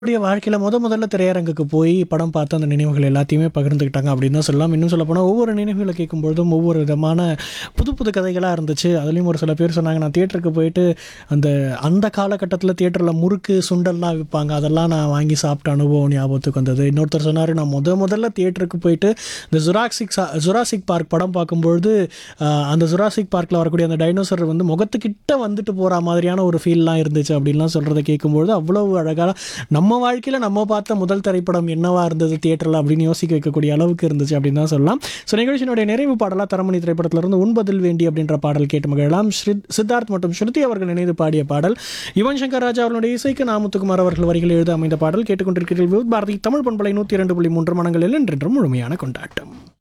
அவருடைய வாழ்க்கையில முத முதல்ல திரையரங்குக்கு போய் படம் பார்த்து அந்த நினைவுகள் எல்லாத்தையுமே பகிர்ந்துக்கிட்டாங்க அப்படின்னு தான் சொல்லலாம் இன்னும் சொல்லப்போனால் ஒவ்வொரு நினைவுகளை கேட்கும்பொழுதும் ஒவ்வொரு விதமான புது புது கதைகளாக இருந்துச்சு அதுலேயும் ஒரு சில பேர் சொன்னாங்க நான் தியேட்டருக்கு போயிட்டு அந்த அந்த காலகட்டத்தில் தியேட்டரில் முறுக்கு சுண்டல்லாம் விற்பாங்க அதெல்லாம் நான் வாங்கி சாப்பிட்ட அனுபவம் ஞாபகத்துக்கு வந்தது இன்னொருத்தர் சொன்னார் நான் முத முதல்ல தியேட்டருக்கு போயிட்டு இந்த ஜுராக்சிக் ஜுராசிக் பார்க் படம் பார்க்கும்பொழுது ஆஹ், அந்த ஜுராசிக் பார்க்கில் வரக்கூடிய அந்த டைனோசர் வந்து முகத்துக்கிட்ட வந்துட்டு போகிற மாதிரியான ஒரு ஃபீல்லாம் இருந்துச்சு அப்படின்லாம் சொல்கிறத கேட்கும்பொழுது அவ்வளவு அழகாக நம்ம வாழ்க்கையில் நம்ம பார்த்த முதல் திரைப்படம் என்னவா இருந்தது தியேட்டரில் அப்படின்னு யோசிக்க வைக்கக்கூடிய அளவுக்கு இருந்துச்சு அப்படின்னு தான் சொல்லலாம் ஸோ நிகழ்ச்சியினுடைய நிறைவு பாடலாக தரமணி திரைப்படத்திலிருந்து உண்பதில் வேண்டி அப்படின்ற பாடல் கேட்டு மகிழலாம் ஸ்ரீ- சித்தார்த் மற்றும் ஸ்ருதி அவர்கள் இணைந்து பாடிய பாடல் யுவன் சங்கர் ராஜா அவர்களுடைய இசைக்கு நாமுத்துக்குமார் அவர்கள் வரிகள் எழுத அமைந்த பாடல் கேட்டுக்கொண்டிருக்கிறீர்கள் வித் பாரதி தமிழ் பண்பலை நூற்றி இரண்டு புள்ளி மூன்று மனங்களில் என்றென்றும் முழுமையான கொண்டாட்டம்